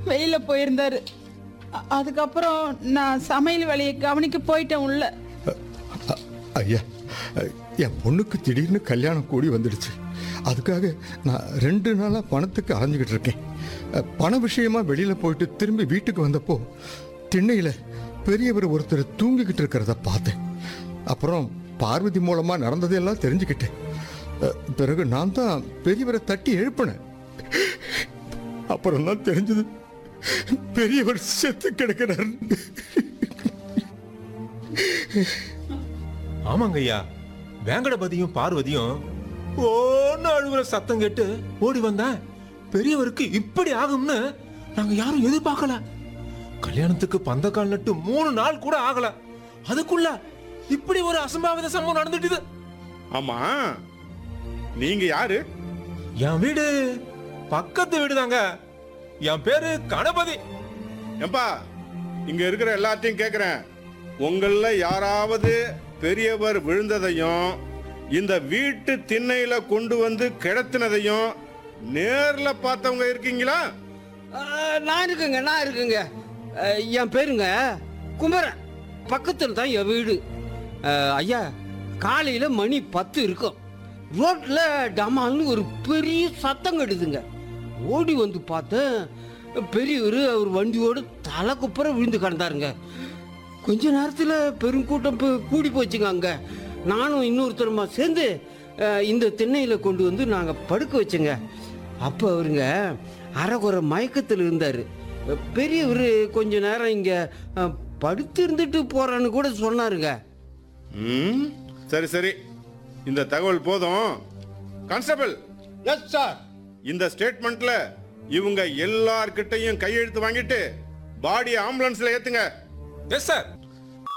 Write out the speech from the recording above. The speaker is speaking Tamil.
வெளியில் போயிருந்தாரு அ- அதுக்கப்புறம் நான் சமையல் வேலையை கவனிக்க போயிட்டேன் உள்ள அ- ஐயா என் பொண்ணுக்கு திடீர்னு கல்யாணம் கூடி வந்துடுச்சு அதுக்காக நான் ரெண்டு நாளாக பணத்துக்கு அலைஞ்சிக்கிட்டு இருக்கேன் அ, பண விஷயமா வெளியில் போயிட்டு திரும்பி வீட்டுக்கு வந்தப்போ திண்ணையில் பெரியவர் ஒருத்தர் தூங்கிக்கிட்டு இருக்கிறத பார்த்தேன் அப்புறம் பார்வதி மூலமாக நடந்ததையெல்லாம் தெரிஞ்சுக்கிட்டேன் அ, பிறகு நான் தான் பெரியவரை தட்டி எழுப்பினேன் அப்புறம் தான் தெரிஞ்சது பெரியவர் செத்து கிடக்கிறார் ஆமாங்க ஐயா வேங்கடபதியும் பார்வதியும் ஓன்னு அழுகுற சத்தம் கேட்டு ஓடி வந்தேன் பெரியவருக்கு இப்படி ஆகும்னு நாங்க யாரும் எதிர்பார்க்கல கல்யாணத்துக்கு பந்தக்கால் நட்டு மூணு நாள் கூட ஆகல அதுக்குள்ள இப்படி ஒரு அசம்பாவித சம்பவம் நடந்துட்டுது ஆமா நீங்க யாரு என் வீடு பக்கத்து வீடுதாங்க என் பேரு கணபதி ஏம்பா இங்க இருக்கிற எல்லாத்தையும் கேக்குறேன் உங்கள யாராவது பெரியவர் விழுந்ததையும் இந்த வீட்டு திண்ணையில கொண்டு வந்து கிடத்தினதையும் நேர்ல பார்த்தவங்க இருக்கீங்களா ஆ, நான் இருக்குங்க நான் இருக்குங்க ஆ, என் பேருங்க குமரன் பக்கத்தில் தான் என் வீடு ஆ, ஐயா காலையில் மணி பத்து இருக்கும் ரோட்டில் டமால்னு ஒரு பெரிய சத்தம் கெடுதுங்க ஓடி வந்து பார்த்தேன் பெரியவர் அவர் வண்டியோடு தலை குப்புற விழுந்து கிடந்தாருங்க கொஞ்ச நேரத்தில் பெருங்கூட்டம் பு- கூடி போச்சுங்க அங்கே நானும் இன்னொருத்தருமா சேர்ந்து அஹ், இந்த திண்ணையில் கொண்டு வந்து நாங்கள் படுக்க வச்சோங்க அப்போ அவருங்க அரைகுறை மயக்கத்தில் இருந்தார் பெரியவர் கொஞ்ச நேரம் இங்கே படுத்து இருந்துட்டு போகிறான்னு கூட சொன்னாருங்க ம் சரி சரி இந்த தகவல் போதும் கான்ஸ்டபிள் எஸ் சார் இந்த ஸ்டேட்மெண்ட்ல இவங்க எல்லார்கிட்டையும் கையெழுத்து வாங்கிட்டு பாடி ஆம்புலன்ஸ்ல ஏத்துங்க எஸ் சார்